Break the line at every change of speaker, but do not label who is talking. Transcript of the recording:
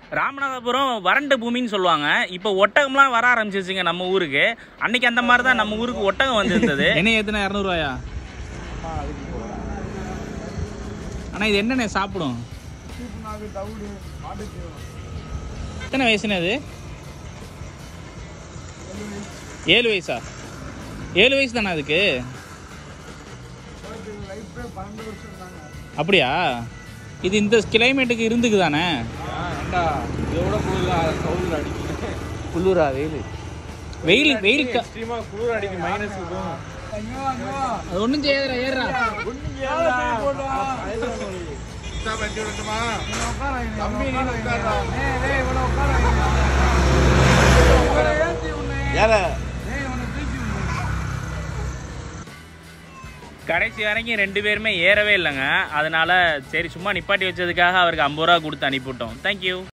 ராமநாதபுரம் வறண்ட பூமின்னு சொல்லுவாங்க இப்போ ஒட்டகம்லாம் வர ஆரம்பிச்சிருச்சுங்க நம்ம ஊருக்கு அன்னைக்கு அந்த மாதிரி தான் நம்ம ஊருக்கு ஒட்டகம் வந்திருந்தது
என்ன ஏத்துனா இரநூறுவாயா அண்ணா இது என்னண்ணே சாப்பிடும் எத்தனை வயசுண்ணே அது ஏழு வயசா ஏழு வயசு தானே அதுக்கு அப்படியா இது இந்த கிளைமேட்டுக்கு இருந்துக்கு தானே
இதோட குளிர் கவுல் அடிக்கும்
குளிரா வெயில் வெயில் வெயில் க-
எக்ஸ்ட்ரீமா குளிர் அடிக்கும் மைனஸ்
அது ஒன்றும் செய்யாதுடா ஏறா
கடைசி வரைக்கும் ரெண்டு பேருமே ஏறவே இல்லைங்க அதனால சரி சும்மா நிப்பாட்டி வச்சதுக்காக அவருக்கு ஐம்பது ரூபா கொடுத்து அனுப்பிவிட்டோம் தேங்க்யூ